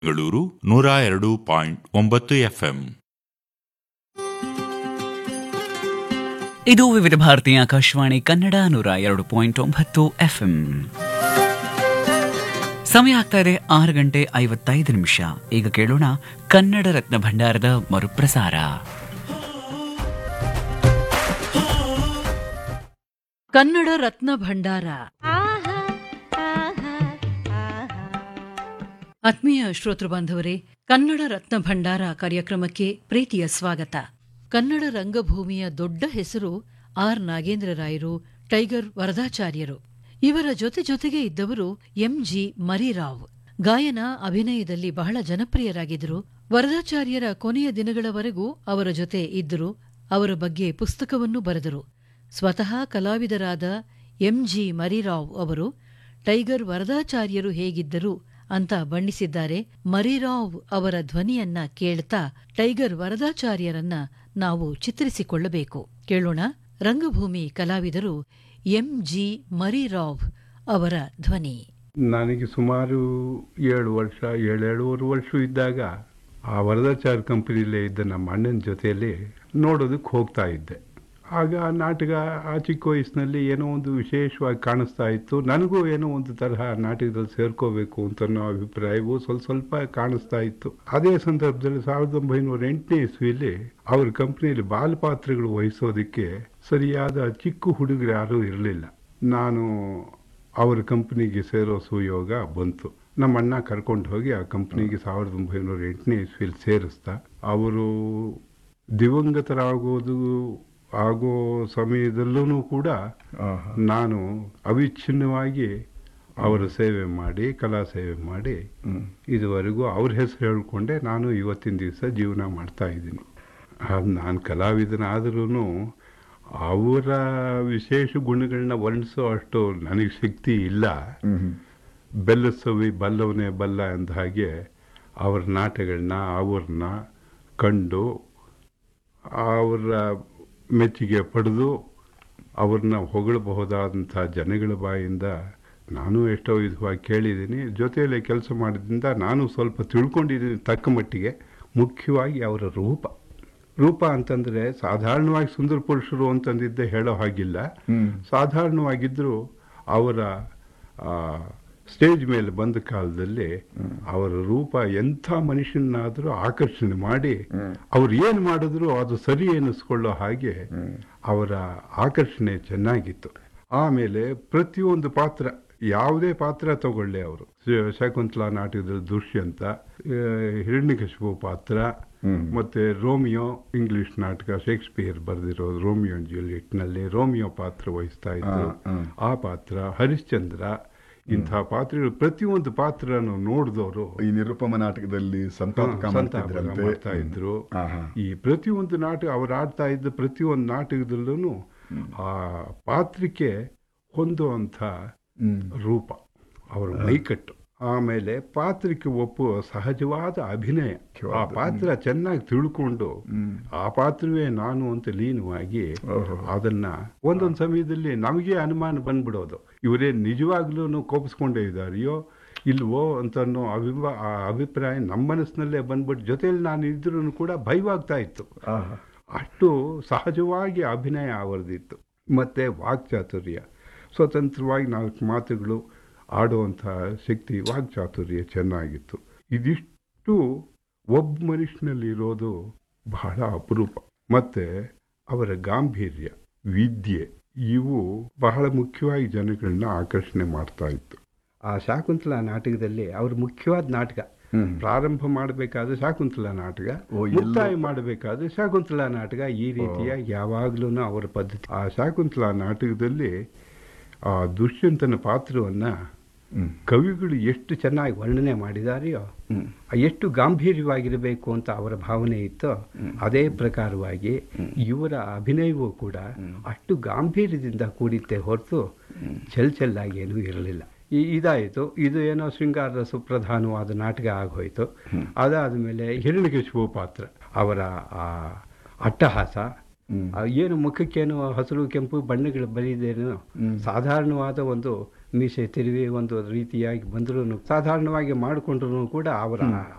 ಬೆಂಗಳೂರು ನೂರ ಎರಡು ಪಾಯಿಂಟ್ ಒಂಬತ್ತು ಎಫ್ಎಂ ಇದು ವಿವಿಧ ಭಾರತಿ ಆಕಾಶವಾಣಿ ಕನ್ನಡ ನೂರ ಎರಡು ಪಾಯಿಂಟ್ ಒಂಬತ್ತು ಎಫ್ಎಂ ಸಮಯ ಆಗ್ತಾ ಇದೆ ಆರು ಗಂಟೆ ಐವತ್ತೈದು ನಿಮಿಷ ಈಗ ಕೇಳೋಣ ಕನ್ನಡ ರತ್ನ ಭಂಡಾರದ ಮರುಪ್ರಸಾರ ಕನ್ನಡ ರತ್ನ ಭಂಡಾರ ಆತ್ಮೀಯ ಶ್ರೋತೃ ಬಾಂಧವರೇ ಕನ್ನಡ ರತ್ನ ಭಂಡಾರ ಕಾರ್ಯಕ್ರಮಕ್ಕೆ ಪ್ರೀತಿಯ ಸ್ವಾಗತ ಕನ್ನಡ ರಂಗಭೂಮಿಯ ದೊಡ್ಡ ಹೆಸರು ಆರ್ ನಾಗೇಂದ್ರ ರಾಯರು ಟೈಗರ್ ವರದಾಚಾರ್ಯರು ಇವರ ಜೊತೆ ಜೊತೆಗೆ ಇದ್ದವರು ಎಂಜಿ ಮರಿರಾವ್ ಗಾಯನ ಅಭಿನಯದಲ್ಲಿ ಬಹಳ ಜನಪ್ರಿಯರಾಗಿದ್ದರು ವರದಾಚಾರ್ಯರ ಕೊನೆಯ ದಿನಗಳವರೆಗೂ ಅವರ ಜೊತೆ ಇದ್ದರು ಅವರ ಬಗ್ಗೆ ಪುಸ್ತಕವನ್ನು ಬರೆದರು ಸ್ವತಃ ಕಲಾವಿದರಾದ ಎಂಜಿ ಮರಿರಾವ್ ಅವರು ಟೈಗರ್ ವರದಾಚಾರ್ಯರು ಹೇಗಿದ್ದರು ಅಂತ ಬಣ್ಣಿಸಿದ್ದಾರೆ ಮರಿರಾವ್ ಅವರ ಧ್ವನಿಯನ್ನ ಕೇಳ್ತಾ ಟೈಗರ್ ವರದಾಚಾರ್ಯರನ್ನ ನಾವು ಚಿತ್ರಿಸಿಕೊಳ್ಳಬೇಕು ಕೇಳೋಣ ರಂಗಭೂಮಿ ಕಲಾವಿದರು ಎಂಜಿ ಮರಿರಾವ್ ಅವರ ಧ್ವನಿ ನನಗೆ ಸುಮಾರು ಏಳು ವರ್ಷ ಏಳೇಳುವರೆ ವರ್ಷ ಇದ್ದಾಗ ಆ ವರದಾಚಾರ್ ಕಂಪನಿಲೇ ಇದ್ದ ನಮ್ಮ ಅಣ್ಣನ ಜೊತೆಯಲ್ಲಿ ನೋಡೋದಕ್ಕೆ ಹೋಗ್ತಾ ಇದ್ದೆ ಆಗ ಆ ನಾಟಕ ಆ ಚಿಕ್ಕ ವಯಸ್ಸಿನಲ್ಲಿ ಏನೋ ಒಂದು ವಿಶೇಷವಾಗಿ ಕಾಣಿಸ್ತಾ ಇತ್ತು ನನಗೂ ಏನೋ ಒಂದು ತರಹ ನಾಟಕದಲ್ಲಿ ಸೇರ್ಕೋಬೇಕು ಅಂತ ಅನ್ನೋ ಅಭಿಪ್ರಾಯವು ಸ್ವಲ್ಪ ಸ್ವಲ್ಪ ಕಾಣಿಸ್ತಾ ಇತ್ತು ಅದೇ ಸಂದರ್ಭದಲ್ಲಿ ಸಾವಿರದ ಒಂಬೈನೂರ ಎಂಟನೇ ಇಸ್ವಿಯಲ್ಲಿ ಅವ್ರ ಕಂಪ್ನಿಯಲ್ಲಿ ಬಾಲಪಾತ್ರಗಳು ವಹಿಸೋದಕ್ಕೆ ಸರಿಯಾದ ಚಿಕ್ಕ ಹುಡುಗರು ಯಾರೂ ಇರಲಿಲ್ಲ ನಾನು ಅವರ ಕಂಪ್ನಿಗೆ ಸೇರೋ ಸುಯೋಗ ಬಂತು ನಮ್ಮ ಅಣ್ಣ ಕರ್ಕೊಂಡು ಹೋಗಿ ಆ ಕಂಪ್ನಿಗೆ ಸಾವಿರದ ಒಂಬೈನೂರ ಎಂಟನೇ ಇಸ್ವಿಲಿ ಸೇರಿಸ್ತಾ ಅವರು ದಿವಂಗತರಾಗೋದು ಆಗೋ ಸಮಯದಲ್ಲೂ ಕೂಡ ನಾನು ಅವಿಚ್ಛಿನ್ನವಾಗಿ ಅವರ ಸೇವೆ ಮಾಡಿ ಕಲಾ ಸೇವೆ ಮಾಡಿ ಇದುವರೆಗೂ ಅವ್ರ ಹೆಸರು ಹೇಳ್ಕೊಂಡೆ ನಾನು ಇವತ್ತಿನ ದಿವಸ ಜೀವನ ಮಾಡ್ತಾ ಇದ್ದೀನಿ ನಾನು ಕಲಾವಿದನಾದ್ರೂ ಅವರ ವಿಶೇಷ ಗುಣಗಳನ್ನ ವರ್ಣಿಸೋ ಅಷ್ಟು ನನಗೆ ಶಕ್ತಿ ಇಲ್ಲ ಬೆಲ್ಲಸವಿ ಬಲ್ಲವನೇ ಬಲ್ಲ ಅಂದ ಹಾಗೆ ಅವರ ನಾಟಗಳನ್ನ ಅವ್ರನ್ನ ಕಂಡು ಅವರ ಮೆಚ್ಚುಗೆ ಪಡೆದು ಅವ್ರನ್ನ ಹೊಗಳಬಹುದಾದಂಥ ಜನಗಳ ಬಾಯಿಂದ ನಾನು ಎಷ್ಟೋ ವಿಧವಾಗಿ ಕೇಳಿದ್ದೀನಿ ಜೊತೆಯಲ್ಲಿ ಕೆಲಸ ಮಾಡಿದ್ರಿಂದ ನಾನು ಸ್ವಲ್ಪ ತಿಳ್ಕೊಂಡಿದ್ದೀನಿ ತಕ್ಕ ಮಟ್ಟಿಗೆ ಮುಖ್ಯವಾಗಿ ಅವರ ರೂಪ ರೂಪ ಅಂತಂದರೆ ಸಾಧಾರಣವಾಗಿ ಸುಂದರ ಪುರುಷರು ಅಂತಂದಿದ್ದೆ ಹೇಳೋ ಹಾಗಿಲ್ಲ ಸಾಧಾರಣವಾಗಿದ್ದರೂ ಅವರ ಆ, ಸ್ಟೇಜ್ ಮೇಲೆ ಬಂದ ಕಾಲದಲ್ಲಿ ಅವರ ರೂಪ ಎಂಥ ಮನುಷ್ಯನಾದರೂ ಆಕರ್ಷಣೆ ಮಾಡಿ ಅವ್ರು ಏನು ಮಾಡಿದ್ರು ಅದು ಸರಿ ಎನಿಸ್ಕೊಳ್ಳೋ ಹಾಗೆ ಅವರ ಆಕರ್ಷಣೆ ಚೆನ್ನಾಗಿತ್ತು ಆಮೇಲೆ ಪ್ರತಿಯೊಂದು ಪಾತ್ರ ಯಾವುದೇ ಪಾತ್ರ ತಗೊಳ್ಳಿ ಅವರು ಶಕುಂತಲಾ ನಾಟಕದಲ್ಲಿ ದುಷ್ಯಂತ ಆ, ಹಿರಣ್ಯಕಶಿಪು ಪಾತ್ರ ಮತ್ತೆ ರೋಮಿಯೋ ಇಂಗ್ಲಿಷ್ ನಾಟಕ ಶೇಕ್ಸ್ಪಿಯರ್ ಬರೆದಿರೋ ರೋಮಿಯೋ ಅಂಡ್ ಜೂಲಿಯಟ್ನಲ್ಲಿ ರೋಮಿಯೋ ಪಾತ್ರ ವಹಿಸ್ತಾ ಇದ್ರು ಆ ಪಾತ್ರ ಹರಿಶ್ಚಂದ್ರ ಇಂಥ ಪಾತ್ರಗಳು ಪ್ರತಿಯೊಂದು ಪಾತ್ರನು ನೋಡಿದವರು ಈ ನಿರುಪಮ ನಾಟಕದಲ್ಲಿ ಸಂತಾಪಕ ಮಾಡ್ತಿದ್ರಂತೆ. ಮಾಡ್ತಾ ಇದ್ರು ಹಾ, ಹಾ. ಈ ಪ್ರತಿಯೊಂದು ನಾಟಕ ಅವ್ರು ಆಡ್ತಾ ಇದ್ದ ಪ್ರತಿಯೊಂದು ನಾಟಕದಲ್ಲೂ ಆ ಪಾತ್ರಕ್ಕೆ ಹೊಂದುವಂಥ ರೂಪ ಅವರ ಮೈಕಟ್ಟು ಆಮೇಲೆ ಪಾತ್ರಕ್ಕೆ ಒಪ್ಪುವ ಸಹಜವಾದ ಅಭಿನಯ ಆ ಪಾತ್ರ ಚೆನ್ನಾಗಿ ತಿಳ್ಕೊಂಡು ಆ ಪಾತ್ರವೇ ನಾನು ಅಂತ ಲೀನವಾಗಿ ಅದನ್ನ ಒಂದೊಂದು ಸಮಯದಲ್ಲಿ ನಮಗೆ ಅನುಮಾನ ಬಂದ್ಬಿಡೋದು ಇವರೇ ನಿಜವಾಗ್ಲೂ ಕೋಪಿಸ್ಕೊಂಡೇ ಇದ್ದಾರೆಯೋ ಇಲ್ವೋ ಅಂತ ಅನ್ನೋ ಅಭಿಮ ಆ ಅಭಿಪ್ರಾಯ ನಮ್ಮ ಮನಸ್ಸಿನಲ್ಲೇ ಬಂದ್ಬಿಟ್ಟು ಜೊತೆಯಲ್ಲಿ ನಾನು ಇದ್ರೂ ಕೂಡ ಭಯವಾಗ್ತಾ ಇತ್ತು ಆಹಾ. ಅಷ್ಟು ಸಹಜವಾಗಿ ಅಭಿನಯ ಅವರದಿತ್ತು ಮತ್ತೆ ವಾಕ್ಚಾತುರ್ಯ ಸ್ವತಂತ್ರವಾಗಿ ನಾಲ್ಕು ಮಾತುಗಳು ಆಡುವಂಥ ಶಕ್ತಿ ವಾಕ್ಚಾತುರ್ಯ ಚೆನ್ನಾಗಿತ್ತು ಇದಿಷ್ಟು ಒಬ್ಬ ಮನುಷ್ಯನಲ್ಲಿರೋದು ಬಹಳ ಅಪರೂಪ ಮತ್ತೆ ಅವರ ಗಾಂಭೀರ್ಯ ವಿದ್ಯೆ ಇವು ಬಹಳ ಮುಖ್ಯವಾಗಿ ಜನಗಳನ್ನ ಆಕರ್ಷಣೆ ಮಾಡ್ತಾ ಇತ್ತು ಆ ಶಾಕುಂತಲಾ ನಾಟಕದಲ್ಲಿ ಅವ್ರ ಮುಖ್ಯವಾದ ನಾಟಕ ಪ್ರಾರಂಭ ಮಾಡಬೇಕಾದ್ರೆ ಶಾಕುಂತಲಾ ನಾಟಕ ಓ, ಎಲ್ಲೋ- ಮುಕ್ತಾಯ ಮಾಡಬೇಕಾದ್ರೆ ಶಾಕುಂತಲಾ ನಾಟಕ ಈ ರೀತಿಯ ಯಾವಾಗ್ಲೂ ಅವರ ಪದ್ಧತಿ ಆ ಶಾಕುಂತಲಾ ನಾಟಕದಲ್ಲಿ ಆ ದುಷ್ಯಂತನ ಪಾತ್ರವನ್ನ ಕವಿಗಳು ಎಷ್ಟು ಚೆನ್ನಾಗಿ ವರ್ಣನೆ ಮಾಡಿದಾರೆಯೋ ಆ ಎಷ್ಟು ಗಾಂಭೀರ್ಯವಾಗಿರಬೇಕು ಅಂತ ಅವರ ಭಾವನೆ ಇತ್ತೋ ಅದೇ ಪ್ರಕಾರವಾಗಿ ಇವರ ಅಭಿನಯವೂ ಕೂಡ ಅಷ್ಟು ಗಾಂಭೀರ್ಯದಿಂದ ಕೂಡಿತ್ತೆ ಹೊರತು ಚೆಲ್ ಚೆಲ್ಲಾಗಿ ಏನೂ ಇರಲಿಲ್ಲ ಈ ಇದಾಯಿತು ಇದು ಏನೋ ಶೃಂಗಾರ ಸುಪ್ರಧಾನವಾದ ನಾಟಕ ಆಗೋಯ್ತು ಅದಾದ ಮೇಲೆ ಹಿರಣ್ಯಕಶಿಪು ಪಾತ್ರ ಅವರ ಆ ಅಟ್ಟಹಾಸ ಆ ಏನು ಮುಖಕ್ಕೇನು ಹಸಿರು ಕೆಂಪು ಬಣ್ಣಗಳು ಬರೀದೇನೋ ಸಾಧಾರಣವಾದ ಒಂದು ಮೀಸೆ ತಿರುವಿ ಒಂದು ರೀತಿಯಾಗಿ ಬಂದರೂ ಸಾಧಾರಣವಾಗಿ ಮಾಡಿಕೊಂಡ್ರು ಕೂಡ ಅವರ